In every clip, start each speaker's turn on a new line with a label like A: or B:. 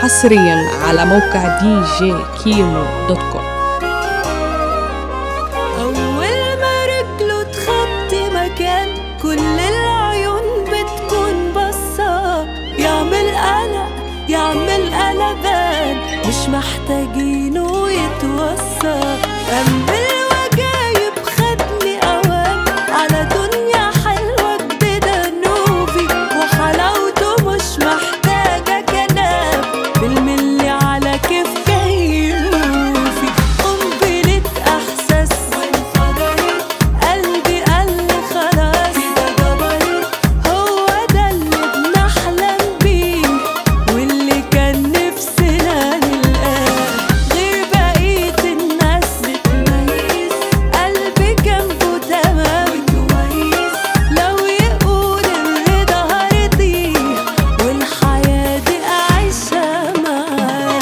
A: حصريا على موقع دي جي كيمو دوت كوم
B: أول ما رجله تخطي مكان كل العيون بتكون بصة يعمل قلق يعمل قلبان مش محتاجينه يتوصى قلب الوجايب خدني أوام على دنيا حلوة جديدة نوبي وحلاوته مش محتاجة كلام بالملي على كيف جاي يوفي قنبلة إحساس وانفجرت قلبي قال خلاص كده جبرت هو ده اللي بنحلم بيه واللي كان نفسنا نلقاه غير بقية الناس بتميز قلبي جنبه تمام كويس لو يقول الرضا هرضيه والحياة دي أعيشها معاه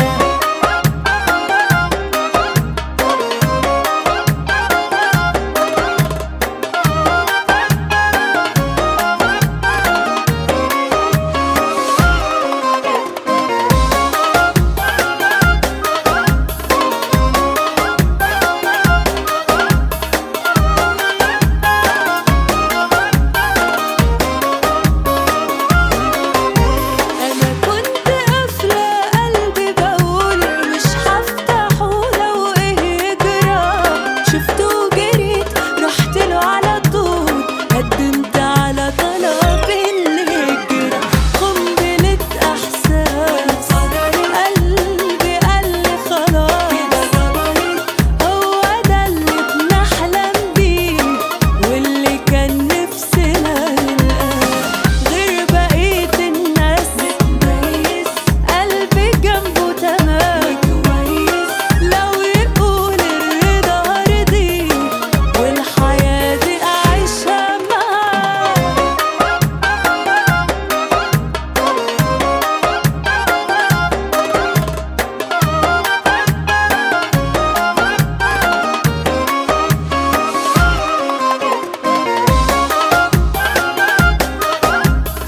B: أنا كنت قافلة قلبي بقول مش هفتحه لو إيه يجرى شفته جريت رحت له على طول قدمت على طلب الهجرة قنبلة إحساس قلبي قال لي خلاص هو ده اللي بنحلم بيه واللي كان نفسنا نلقاه غير بقية الناس بتميز قلبي جنبه تمام كويس لو يقول الرضا هرضيه والحياة دي أعيشها معاه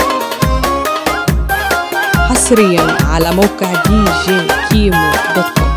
A: حصريا على موقع دي جي كيمو دوت كوم